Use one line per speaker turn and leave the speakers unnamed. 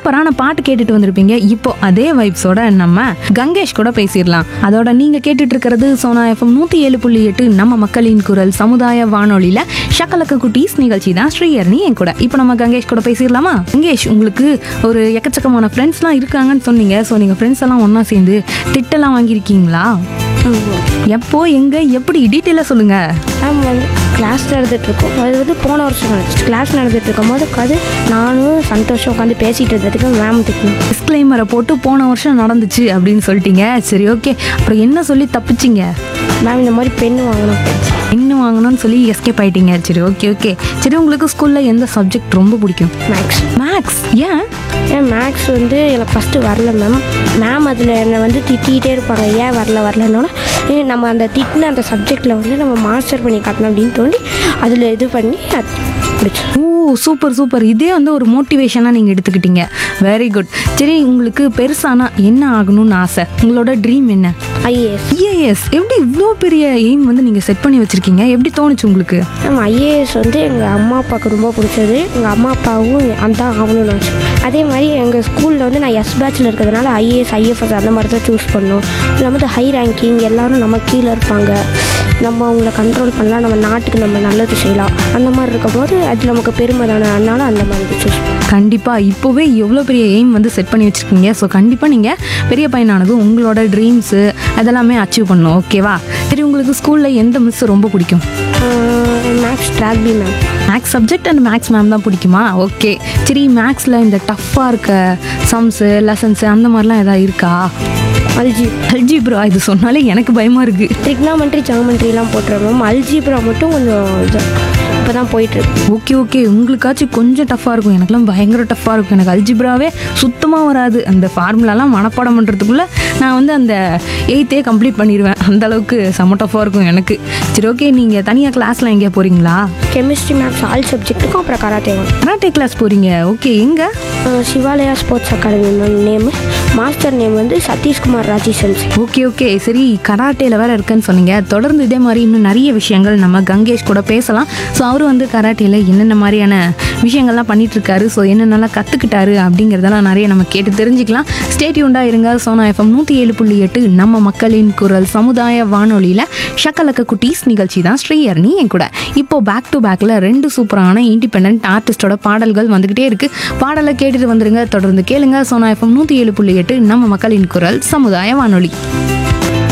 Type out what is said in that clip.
சூப்பரான பாட்டு கேட்டுட்டு வந்திருப்பீங்க இப்போ அதே வைப்ஸோட நம்ம கங்கேஷ் கூட பேசிடலாம் அதோட நீங்க கேட்டுட்டு இருக்கிறது சோனா எஃப்எம் நூத்தி ஏழு புள்ளி எட்டு நம்ம மக்களின் குரல் சமுதாய வானொலியில ஷக்கலக்க குட்டீஸ் நிகழ்ச்சி தான் ஸ்ரீயர்னி என் கூட இப்போ நம்ம கங்கேஷ் கூட பேசிடலாமா கங்கேஷ் உங்களுக்கு ஒரு எக்கச்சக்கமான ஃப்ரெண்ட்ஸ்லாம் இருக்காங்கன்னு சொன்னீங்க ஸோ நீங்க ஃப்ரெண்ட்ஸ் எல்லாம் ஒண்ணா சேர்ந்து திட்டெல்லாம் வாங்கியிருக்கீங்களா எப்போ எங்க எப்படி டீட்டெயிலாக சொல்லுங்க
மேம் வந்து கிளாஸ் நடந்துட்டுருக்கோம் அது வந்து போன வருஷம் நடந்துச்சு கிளாஸ் நடந்துட்டு இருக்கும்போது உட்காந்து நானும் சந்தோஷம் உட்காந்து பேசிகிட்டு இருந்ததுக்கு மேம் திட்டணும்
டிஸ்க்ளைமரை போட்டு போன வருஷம் நடந்துச்சு அப்படின்னு சொல்லிட்டீங்க சரி ஓகே அப்புறம் என்ன சொல்லி தப்பிச்சிங்க
மேம் இந்த மாதிரி பென் வாங்கணும்
இன்னும் வாங்கணும்னு சொல்லி எஸ்கேப் ஆயிட்டீங்க சரி ஓகே ஓகே சரி உங்களுக்கு ஸ்கூல்ல எந்த சப்ஜெக்ட் ரொம்ப பிடிக்கும்
மேக்ஸ்
மேக்ஸ் ஏன்
ஏன் மேக்ஸ் வந்து எனக்கு ஃபஸ்ட்டு வரல மேம் மேம் அதில் என்னை வந்து திட்டிகிட்டே இருப்பாங்க ஏன் வரல வரலன்னோட ஏன் நம்ம அந்த திட்டின அந்த சப்ஜெக்டில் வந்து நம்ம மாஸ்டர் பண்ணி காட்டணும் அப்படின்னு தோண்டி அதில் இது பண்ணி அது பிடிச்சோம்
ஓ சூப்பர் சூப்பர் இதே வந்து ஒரு மோட்டிவேஷனாக நீங்கள் எடுத்துக்கிட்டீங்க வெரி குட் சரி உங்களுக்கு பெருசானா என்ன ஆகணும்னு ஆசை உங்களோட ட்ரீம் என்ன
ஐஏஎஸ்
ஐஏஎஸ் எப்படி இவ்வளோ பெரிய எய்ம் வந்து நீங்கள் செட் பண்ணி வச்சிருக்கீங்க எப்படி தோணுச்சு உங்களுக்கு
மேம் ஐஏஎஸ் வந்து எங்கள் அம்மா அப்பாவுக்கு ரொம்ப பிடிச்சது எங்கள் அம்மா அப்பாவும் அதான் ஆகணும்னு நினச்சி அதே மாதிரி எங்கள் ஸ்கூலில் வந்து நான் எஸ் பேட்சில் இருக்கிறதுனால ஐஏஎஸ் ஐஎஃப்எஸ் அந்த மாதிரி தான் சூஸ் பண்ணோம் இதில் வந்து ஹை ரேங்கிங் எல்லாரும் நம்ம கீழே இருப்பாங்க நம்ம அவங்கள கண்ட்ரோல் பண்ணலாம் நம்ம நாட்டுக்கு நம்ம நல்லது செய்யலாம் அந்த மாதிரி இருக்கும்போது அது நமக்கு பெருமை தானே அதனால அந்த மாதிரி சூஸ் பண்ணோம்
கண்டிப்பாக இப்போவே எவ்வளோ பெரிய எய்ம் வந்து செட் பண்ணி வச்சுருக்கீங்க ஸோ கண்டிப்பாக நீங்கள் பெரிய பையனானது உங்களோட ட்ரீம்ஸு அதெல்லாமே அச்சீவ் பண்ணணும் ஓகேவா சரி உங்களுக்கு ஸ்கூலில் எந்த மிஸ் ரொம்ப பிடிக்கும்
மேக்ஸ் ட்ராக்பி ma'am
maths subject and maths ma'am தான் பிடிக்குமா ஓகே சரி மேக்ஸில் இந்த டஃப்பாக இருக்க சம்ஸு லெசன்ஸு அந்த மாதிரிலாம் எதாவது இருக்கா
அல்ஜி
அல்ஜிப்ரா இது சொன்னாலே எனக்கு பயமாக இருக்குது
ட்ரிக்னாமெண்ட்ரி ஜாமெண்ட்ரிலாம் போட்டுருவோம் மேம் அல்ஜிப்ரா மட்டும் கொஞ்சம் இது இப்போ தான் போயிட்டுருக்கு
ஓகே ஓகே உங்களுக்காச்சும் கொஞ்சம் டஃப்பாக இருக்கும் எனக்குலாம் பயங்கர டஃப்பாக இருக்கும் எனக்கு அல்ஜிப்ராவே சுத்தமாக வராது அந்த ஃபார்முலாலாம் மனப்பாடம் பண்ணுறதுக்குள்ளே நான் வந்து அந்த எயித்தே கம்ப்ளீட் பண்ணிடுவேன் அந்த அளவுக்கு செம்ம டஃப்பாக இருக்கும் எனக்கு சரி ஓகே நீங்கள் தனியாக கிளாஸ்லாம் எங்கேயா போகிறீங்களா
கெமிஸ்ட்ரி மேக்ஸ் ஆல் சப்ஜெக்ட்டுக்கும் அப்புறம் கராத்தே வரும்
கராட்டே கிளாஸ் போகிறீங்க ஓகே எங்கே
அஹ் Shivalaya sports academy ma'am name master name வந்து Sathishkumar Raji sensei
okay okay சரி கராட்டேல வேற இருக்குன்னு சொன்னீங்க தொடர்ந்து இதே மாதிரி இன்னும் நிறைய விஷயங்கள் நம்ம கங்கேஷ் கூட பேசலாம் ஸோ அவர் வந்து கராட்டேல என்னென்ன மாதிரியான விஷயங்கள்லாம் பண்ணிட்டு இருக்காரு ஸோ என்னென்னலாம் கற்றுக்கிட்டாரு அப்படிங்கிறதெல்லாம் நிறைய நம்ம கேட்டு தெரிஞ்சுக்கலாம் ஸ்டேட்யூண்டா இருங்க சோனா எஃப்எம் நூற்றி ஏழு புள்ளி எட்டு நம்ம மக்களின் குரல் சமுதாய வானொலியில் ஷக்கலக்க குட்டீஸ் நிகழ்ச்சி தான் ஸ்ரீயர்னி என் கூட இப்போ பேக் டு பேக்கில் ரெண்டு சூப்பரான இண்டிபெண்ட் ஆர்டிஸ்டோட பாடல்கள் வந்துக்கிட்டே இருக்கு பாடலை கேட்டுட்டு வந்துருங்க தொடர்ந்து கேளுங்க சோனா எஃப்எம் நூற்றி ஏழு புள்ளி எட்டு நம்ம மக்களின் குரல் சமுதாய வானொலி